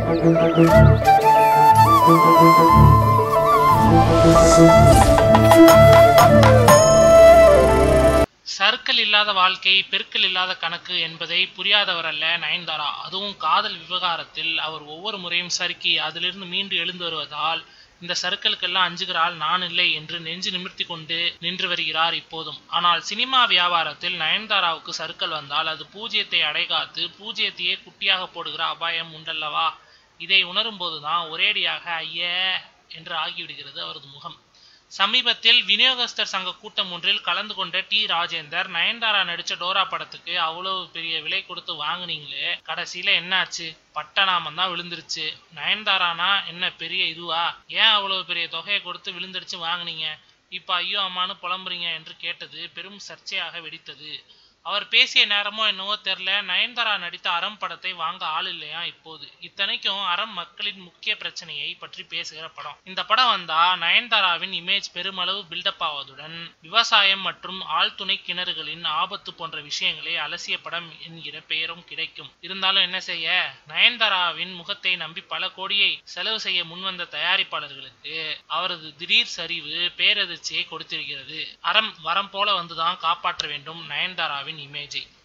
circle இல்லாத வாழ்க்கை பெருக்கல் இல்லாத கணக்கு என்பதை புரியாதவர் அல்ல நயன்தாரா அதுவும் காதல் விவகாரத்தில் அவர் ஒவ்வொரு முறையும் சறுக்கி அதிலிருந்து மீண்டு எழுந்து வருவதால் இந்த சறுக்கலுக்கெல்லாம் அஞ்சுகிறாள் நான் இல்லை என்று நெஞ்சு நிமிர்த்தி கொண்டு நின்று வருகிறார் இப்போதும் ஆனால் சினிமா வியாபாரத்தில் நயன்தாராவுக்கு சறுக்கல் வந்தால் அது பூஜ்யத்தை அடைகாத்து பூஜ்யத்தையே குட்டியாக போடுகிற அபாயம் உண்டல்லவா இதை உணரும்போதுதான் ஒரேடியாக ஐய என்று ஆகிவிடுகிறது அவரது முகம் சமீபத்தில் விநியோகஸ்தர் சங்க கூட்டம் ஒன்றில் கலந்து கொண்ட டி ராஜேந்தர் நயன்தாரா நடிச்ச டோரா படத்துக்கு அவ்வளவு பெரிய விலை கொடுத்து வாங்குனீங்களே கடைசியில என்னாச்சு பட்டநாமம் தான் விழுந்துருச்சு நயன்தாரானா என்ன பெரிய இதுவா ஏன் அவ்வளவு பெரிய தொகையை கொடுத்து விழுந்துருச்சு வாங்குனீங்க இப்ப ஐயோ அம்மானு புலம்புறீங்க என்று கேட்டது பெரும் சர்ச்சையாக வெடித்தது அவர் பேசிய நேரமோ என்னவோ தெரில நயன்தாரா நடித்த அறம் படத்தை வாங்க ஆள் இல்லையா இப்போது இத்தனைக்கும் அறம் மக்களின் முக்கிய பிரச்சனையை பற்றி பேசுகிற படம் இந்த படம் வந்தா நயன்தாராவின் இமேஜ் பெருமளவு பில்டப் ஆவதுடன் விவசாயம் மற்றும் ஆழ்துணை கிணறுகளின் ஆபத்து போன்ற விஷயங்களை அலசிய படம் என்கிற பெயரும் கிடைக்கும் இருந்தாலும் என்ன செய்ய நயன்தாராவின் முகத்தை நம்பி பல கோடியை செலவு செய்ய முன்வந்த தயாரிப்பாளர்களுக்கு அவரது திடீர் சரிவு பேரதிர்ச்சியை கொடுத்திருக்கிறது அறம் வரம் போல வந்துதான் காப்பாற்ற வேண்டும் நயன்தாராவின் இமேஜை